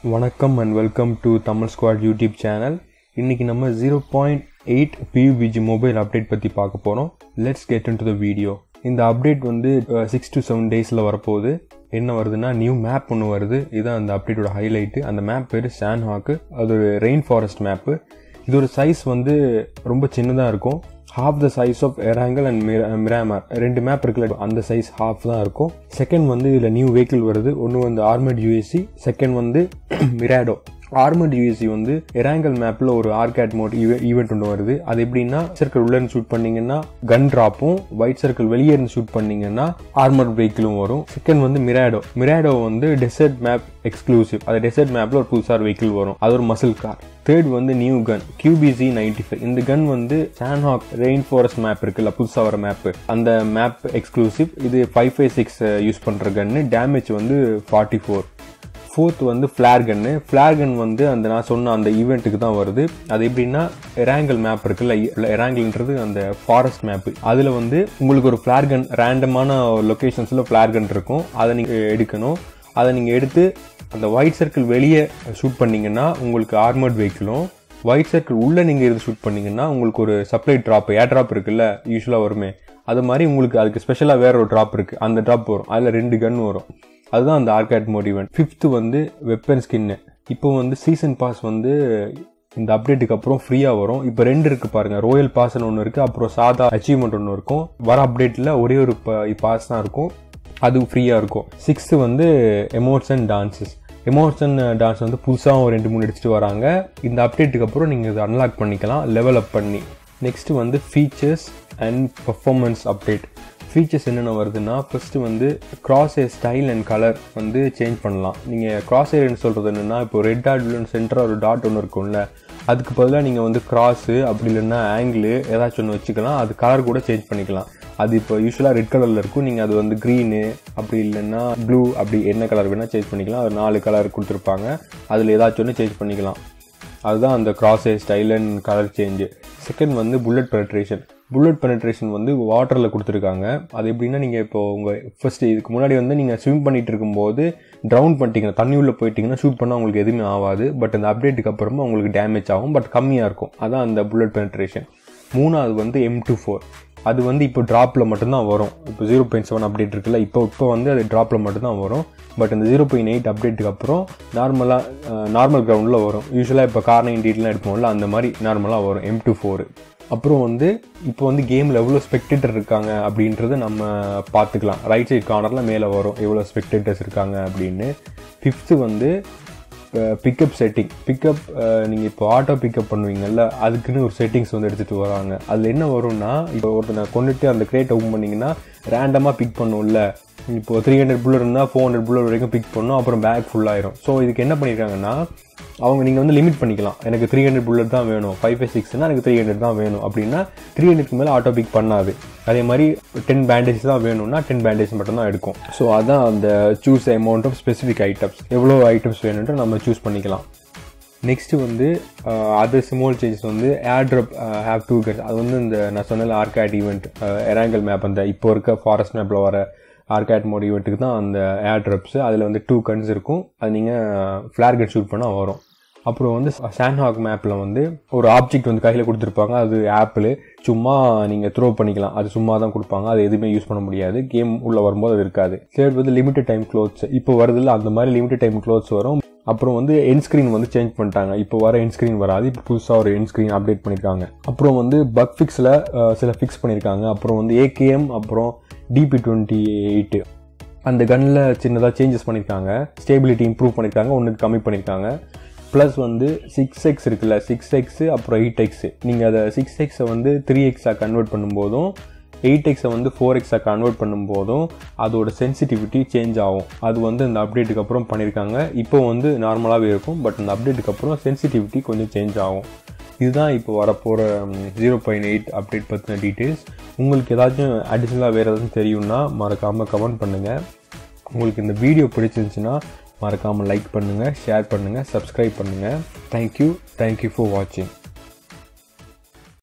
வணக்கம் and welcome to Tamil squad YouTube channel இன்னைக்கு நம்ம zero point eight PUBG mobile update பற்றி பார்க்க போகிறோம் let's get into the video இந்த அப்டேட் வந்து சிக்ஸ் டு செவன் டேஸில் வரப்போகுது என்ன வருதுன்னா நியூ மேப் ஒன்று வருது இதுதான் அந்த அப்டேட்டோட ஹைலைட்டு அந்த மேப் பேர் சான்ஹாக்கு அது ஒரு ரெயின் ஃபாரஸ்ட் மேப்பு இது ஒரு சைஸ் வந்து ரொம்ப சின்னதாக இருக்கும் half the size of Erangel and Miramar ரெண்டு மேப் இருக்குல்ல அந்த சைஸ் ஹாஃப் தான் இருக்கும் செகண்ட் வந்து இதில் நியூ வெஹிக்கிள் வருது ஒன்று வந்து ஆர்மட் யூஎஸ்சி செகண்ட் வந்து மிராடோ ஆர்மட் யூஎஸ்சி வந்து எராங்கல் மேப்பில் ஒரு ஆர்கேட் மோட் ஈவெண்ட் ஒன்று வருது அது எப்படின்னா சர்க்கிள் உள்ள இருந்து ஷூட் பண்ணீங்கன்னா கன் ட்ராப்பும் ஒயிட் சர்க்கிள் வெளியே இருந்து ஷூட் பண்ணீங்கன்னா ஆர்மட் வெஹிக்கிளும் வரும் செகண்ட் வந்து மிராடோ மிராடோ வந்து டெசர்ட் மேப் எக்ஸ்க்ளூசிவ் அது டெசர்ட் மேப்பில் ஒரு புதுசாக வெஹிக்கிள் வரும் அது ஒரு மசில் கார் தேர்ட் வந்து new gun QBZ ninety five இந்த கன் வந்து சான்ஹாக் ரெயின் ஃபாரஸ்ட் மேப் இருக்குல்ல புதுசாக வர மேப் அந்த மேப் எக்ஸ்க்ளூசிவ் இது ஃபைவ் ஃபைவ் சிக்ஸ் யூஸ் பண்ணுற கன்னு டேமேஜ் வந்து ஃபார்ட்டி ஃபோர் ஃபோர்த் வந்து ஃப்ளார் கன்னு ஃப்ளார் கன் வந்து அந்த நான் சொன்ன அந்த ஈவெண்ட்டுக்கு தான் வருது அது எப்படின்னா எராங்கல் மேப் இருக்குல்ல எராங்கல்ன்றது அந்த ஃபாரஸ்ட் மேப்பு அதில் வந்து உங்களுக்கு ஒரு ஃப்ளார் கன் ரேண்டமான லொக்கேஷன்ஸில் ஃப்ளார் கன் இருக்கும் அதை நீங்கள் எடுக்கணும் அதை நீங்கள் எடுத்து அந்த ஒயிட் சர்க்கிள் வெளியே ஷூட் பண்ணீங்கன்னா உங்களுக்கு ஆர்மர்ட் வெஹிக்கிளும் ஒயிட் சர்க்கிள் உள்ளே நீங்கள் இருந்து ஷூட் பண்ணீங்கன்னா உங்களுக்கு ஒரு சப்ளை ட்ராப் ஏர் ட்ராப் இருக்குல்ல யூஸ்வலாக வருமே அது மாதிரி உங்களுக்கு அதுக்கு ஸ்பெஷலாக வேற ஒரு ட்ராப் இருக்குது அந்த ட்ராப் வரும் அதில் ரெண்டு கன் வரும் அதுதான் அந்த ஆர்கேட் மோட் ஈவெண்ட் ஃபிஃப்த்து வந்து வெப்பன் ஸ்கின்னு இப்போ வந்து சீசன் பாஸ் வந்து இந்த அப்டேட்டுக்கு அப்புறம் ஃப்ரீயாக வரும் இப்போ ரெண்டு இருக்கு பாருங்க ரோயல் பாஸ்னு ஒன்று இருக்கு அப்புறம் சாதா அச்சீவ்மெண்ட் ஒன்று இருக்கும் வர அப்டேட்டில் ஒரே ஒரு பாஸ் தான் இருக்கும் அது ஃப்ரீயாக இருக்கும் சிக்ஸ்த்து வந்து எமோஷன் டான்ஸஸ் எமோஷன் டான்ஸ் வந்து புதுசாக ஒரு ரெண்டு மூணு அடிச்சுட்டு வராங்க இந்த அப்டேட்டுக்கு அப்புறம் நீங்கள் இதை அன்லாக் பண்ணிக்கலாம் லெவல் அப் பண்ணி நெக்ஸ்ட் வந்து features and performance update features என்னென்ன வருதுன்னா ஃபஸ்ட்டு வந்து crosshair style and colour வந்து சேஞ்ச் பண்ணலாம் நீங்கள் கிராஸ் ஏர்னு சொல்கிறது என்னென்னா இப்போ ரெட் டாட் சென்டராக ஒரு டாட் ஒன்று இருக்கும்ல அதுக்கு பதிலாக நீங்கள் வந்து கிராஸு அப்படி இல்லைன்னா ஆங்கிள் ஏதாச்சும் ஒன்று வச்சுக்கலாம் அது கலர் கூட சேஞ்ச் பண்ணிக்கலாம் அது இப்போ யூஸ்வலாக ரெட் கலரில் இருக்கும் நீங்கள் அது வந்து க்ரீனு அப்படி இல்லைன்னா ப்ளூ அப்படி என்ன கலர் வேணால் சேஞ்ச் பண்ணிக்கலாம் அது நாலு கலர் கொடுத்துருப்பாங்க அதில் ஏதாச்சும் ஒன்று சேஞ்ச் பண்ணிக்கலாம் அதுதான் அந்த crosshair style and colour change second வந்து புல்லட் பெனட்ரேஷன் புல்லட் பெனட்ரேஷன் வந்து வாட்டரில் கொடுத்துருக்காங்க அது எப்படின்னா நீங்கள் இப்போ உங்கள் ஃபஸ்ட்டு இதுக்கு முன்னாடி வந்து நீங்கள் ஸ்விம் பண்ணிட்டு இருக்கும்போது ட்ரவுன் பண்ணிட்டீங்கன்னா தண்ணி உள்ளே போயிட்டீங்கன்னா ஷூட் பண்ணால் உங்களுக்கு எதுவுமே ஆகாது பட் அந்த அப்டேட்டுக்கு அப்புறமா உங்களுக்கு டேமேஜ் ஆகும் பட் கம்மியாக இருக்கும் அதான் அந்த புல்லட் பெனட்ரேஷன் மூணாவது வந்து எம் டூ ஃபோர் அது வந்து இப்போ ட்ராப்பில் மட்டும்தான் வரும் இப்போ ஜீரோ பாயிண்ட் செவன் அப்டேட் இருக்குல்ல இப்போ இப்போ வந்து அது ட்ராப்பில் மட்டும்தான் வரும் பட் இந்த ஜீரோ பாயிண்ட் எயிட் அப்டேட்டுக்கு அப்புறம் நார்மலாக நார்மல் கிரவுண்டில் வரும் யூஸ்வலாக இப்போ கார் நைன்டிலாம் எடுப்போம்ல அந்த மாதிரி நார்மலாக வரும் எம் டூ ஃபோர் அப்புறம் வந்து இப்போ வந்து கேமில் எவ்வளோ ஸ்பெக்டேட்டர் இருக்காங்க அப்படின்றத நம்ம பார்த்துக்கலாம் ரைட் சைட் கார்னரில் மேலே வரும் எவ்வளோ ஸ்பெக்டேட்டர்ஸ் இருக்காங்க அப்படின்னு ஃபிஃப்த்து வந்து பிக்கப் செட்டிங் பிக்கப் நீங்கள் இப்போ ஆட்டோ பிக்கப் பண்ணுவீங்கல்ல அதுக்குன்னு ஒரு செட்டிங்ஸ் வந்து எடுத்துகிட்டு வராங்க அதில் என்ன வரும்னா இப்போ ஒருத்தனை கொண்டுட்டு அந்த கிரேட் ஓப்பன் பண்ணிங்கன்னா ரேண்டமாக பிக் பண்ணும்ல இப்போ த்ரீ ஹண்ட்ரட் புல்லர் இருந்தால் ஃபோர் ஹண்ட்ரட் புல்லர் வரைக்கும் பிக் பண்ணும் அப்புறம் பேக் ஃபுல்லாயிரும் ஸோ இதுக்கு என்ன பண்ணியிருக்காங்கன்னா அவங்க நீங்கள் வந்து லிமிட் பண்ணிக்கலாம் எனக்கு த்ரீ ஹண்ட்ரட் புல்லட் தான் வேணும் ஃபைவ் ஃபைவ் சிக்ஸ்னா எனக்கு த்ரீ ஹண்ட்ரட் தான் வேணும் அப்படின்னா த்ரீ ஹண்ட்ரட்க்கு மேலே ஆட்டோ பிக் பண்ணாது அதே மாதிரி டென் பேண்டேஜ் தான் வேணும்னா டென் பேண்டேஜ் மட்டும் தான் எடுக்கும் ஸோ அதான் அந்த choose amount of specific items எவ்வளோ ஐட்டம்ஸ் வேணுன்ட்டு நம்ம சூஸ் பண்ணிக்கலாம் நெக்ஸ்ட்டு வந்து அதர் ஸ்மால் சேஞ்சஸ் வந்து air drop have two guns அது வந்து இந்த நான் சொன்ன ஆர்கேட் ஈவெண்ட் எராங்கல் மேப் அந்த இப்போ இருக்க ஃபாரஸ்ட் மேப்பில் வர ஆர்கேட் மோட் ஈவெண்ட்டுக்கு தான் அந்த ஏர் ட்ரப்ஸு அதில் வந்து டூ கன்ஸ் இருக்கும் அது நீங்கள் ஃப்ளார் கன் ஷூட் பண்ணால் வரும் அப்புறம் வந்து சான்ஹாக் மேப்பில் வந்து ஒரு ஆப்ஜெக்ட் வந்து கையில் கொடுத்துருப்பாங்க அது ஆப்பிள் சும்மா நீங்கள் த்ரோ பண்ணிக்கலாம் அது சும்மா தான் கொடுப்பாங்க அது எதுவுமே யூஸ் பண்ண முடியாது கேம் உள்ளே வரும்போது அது இருக்காது தேர்ட் வந்து லிமிட்டட் டைம் க்ளோத்ஸ் இப்போ வருதில்ல அந்த மாதிரி லிமிட்டட் டைம் க்ளோத்ஸ் வரும் அப்புறம் வந்து என் ஸ்க்ரீன் வந்து சேஞ்ச் பண்ணிட்டாங்க இப்போ வர என் ஸ்க்ரீன் வராது இப்போ புதுசாக ஒரு என் ஸ்க்ரீன் அப்டேட் பண்ணியிருக்காங்க அப்புறம் வந்து பக் ஃபிக்ஸில் சில ஃபிக்ஸ் பண்ணியிருக்காங்க அப்புறம் வந்து ஏகேஎம் அப்புறம் டிபி டுவெண்ட்டி எயிட்டு அந்த கன்னில் சின்னதாக சேஞ்சஸ் பண்ணியிருக்காங்க ஸ்டேபிலிட்டி இம்ப்ரூவ் பண்ணியிருக்காங்க ஒன்றுக்கு கம்மி பண்ணியிருக்காங்க ப்ளஸ் வந்து சிக்ஸ் எக்ஸ் இருக்குல்ல சிக்ஸ் எக்ஸு அப்புறம் எயிட் எக்ஸு நீங்கள் அதை சிக்ஸ் எக்ஸை வந்து த்ரீ எக்ஸாக கன்வெர்ட் பண்ணும்போதும் எயிட் எக்ஸை வந்து ஃபோர் எக்ஸாக கன்வெர்ட் பண்ணும்போதும் அதோட சென்சிட்டிவிட்டி சேஞ்ச் ஆகும் அது வந்து இந்த அப்டேட்டுக்கு அப்புறம் பண்ணியிருக்காங்க இப்போ வந்து நார்மலாகவே இருக்கும் பட் இந்த அப்டேட்டுக்கு அப்புறம் சென்சிட்டிவிட்டி கொஞ்சம் சேஞ்ச் ஆகும் இதுதான் இப்போ வரப்போகிற ஜீரோ பாயிண்ட் எயிட் அப்டேட் பற்றின டீட்டெயில்ஸ் உங்களுக்கு ஏதாச்சும் அடிஷ்னலாக வேறு ஏதாச்சும் தெரியும்னா மறக்காமல் கமெண்ட் பண்ணுங்கள் உங்களுக்கு இந்த வீடியோ பிடிச்சிருந்துச்சுன்னா மறக்காமல் லைக் பண்ணுங்கள் ஷேர் பண்ணுங்கள் சப்ஸ்கிரைப் பண்ணுங்கள் தேங்க்யூ தேங்க்யூ ஃபார் வாட்சிங்